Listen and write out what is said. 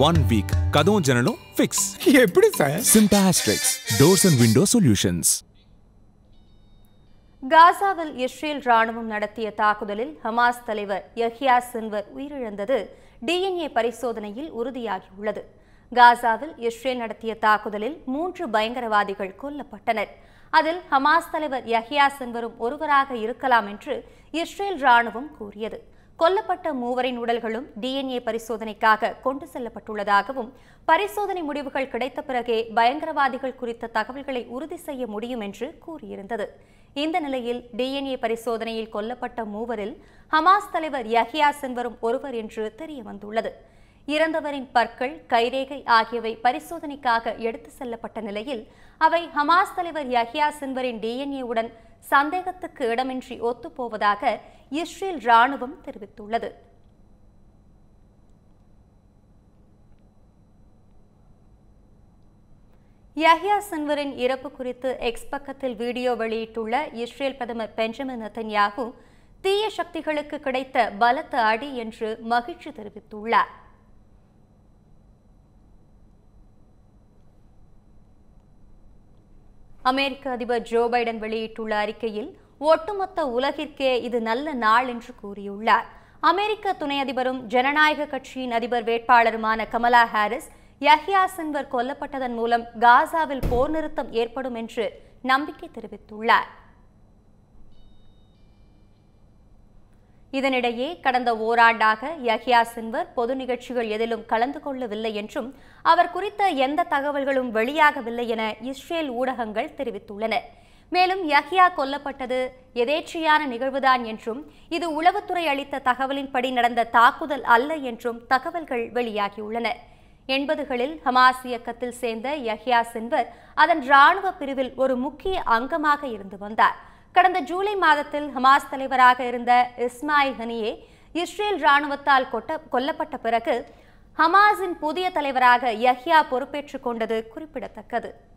one week கதவும் ஜன்னலும் fix எப்படி சார் சிம்டாஸ்ட்ரிக்ஸ் டோர்ஸ் அண்ட் விண்டோ சொல்யூஷன்ஸ் காசாவில் இஸ்ரேல் ராணுவம் நடத்திய தாக்குதலில் ஹமாஸ் தலைவர் யஹ்யா சின்வர் உயிரிழந்தது டிஎன்ஏ பரிசோதனையில் உறுதியாகியுள்ளது காசாவில் இஸ்ரேல் நடத்திய தாக்குதலில் மூன்று பயங்கரவாதிகள் கொல்லப்பட்டனர் அதில் ஹமாஸ் தலைவர் யஹ்யா சின்வரும் ஒருவராக இருக்கலாம் என்று இஸ்ரேல் ராணுவம் கூறியது கொல்லப்பட்ட மூவரின் உடல்களும் டிஎன்ஏ பரிசோதனைக்காக கொண்டு செல்லப்பட்டுள்ளதாகவும் பரிசோதனை முடிவுகள் கிடைத்த பிறகே பயங்கரவாதிகள் குறித்த தகவல்களை உறுதி செய்ய முடியும் என்று கூறியிருந்தது இந்த நிலையில் டிஎன்ஏ பரிசோதனையில் கொல்லப்பட்ட மூவரில் ஹமாஸ் தலைவர் யஹ்யா சின்வரும் ஒருவர் என்று தெரிய வந்துள்ளது இறந்தவரின் பற்கள் கைரேகை ஆகியவை பரிசோதனைக்காக எடுத்து செல்லப்பட்ட நிலையில் அவை ஹமாஸ் தலைவர் யஹ்யா சின்வரின் டிஎன்ஏ உடன் சந்தேகத்துக்கு இடமின்றி ஒத்துப்போவதாக இஸ்ரேல் ராணுவம் தெரிவித்துள்ளது யஹ்யா சின்வரின் இறப்பு குறித்து எக்ஸ் பக்கத்தில் வீடியோ வெளியிட்டுள்ள இஸ்ரேல் பிரதமர் பெஞ்சமின் நெத்தன்யாகு தீய சக்திகளுக்கு கிடைத்த பலத்த அடி என்று மகிழ்ச்சி தெரிவித்துள்ளார் அமெரிக்க அதிபர் ஜோ பைடன் வெளியிட்டுள்ள அறிக்கையில் ஒட்டுமொத்த உலகிற்கே இது நல்ல நாள் என்று கூறியுள்ளார் அமெரிக்க துணை அதிபரும் ஜனநாயக கட்சியின் அதிபர் வேட்பாளருமான கமலா ஹாரிஸ் யஹ்யா சின்வர் கொல்லப்பட்டதன் மூலம் காசாவில் போர் நிறுத்தம் ஏற்படும் என்று நம்பிக்கை தெரிவித்துள்ளார் இதனிடையே கடந்த ஓராண்டாக யஹ்யா சின்வர் பொது நிகழ்ச்சிகள் எதிலும் கலந்து கொள்ளவில்லை என்றும் அவர் குறித்த எந்த தகவல்களும் வெளியாகவில்லை என இஸ்ரேல் ஊடகங்கள் தெரிவித்துள்ளன மேலும் யஹ்யா கொல்லப்பட்டது எதேச்சையான நிகழ்வுதான் என்றும் இது உளவுத்துறை அளித்த தகவலின்படி நடந்த தாக்குதல் அல்ல என்றும் தகவல்கள் வெளியாகியுள்ளன எண்பதுகளில் ஹமாஸ் இயக்கத்தில் சேர்ந்த யஹ்யா சின்வர் அதன் ராணுவ பிரிவில் ஒரு முக்கிய அங்கமாக இருந்து வந்தார் கடந்த ஜூலை மாதத்தில் ஹமாஸ் தலைவராக இருந்த இஸ்மாயில் ஹனியே இஸ்ரேல் ராணுவத்தால் கொட்ட கொல்லப்பட்ட பிறகு ஹமாஸின் புதிய தலைவராக யஹ்யா பொறுப்பேற்றுக் கொண்டது குறிப்பிடத்தக்கது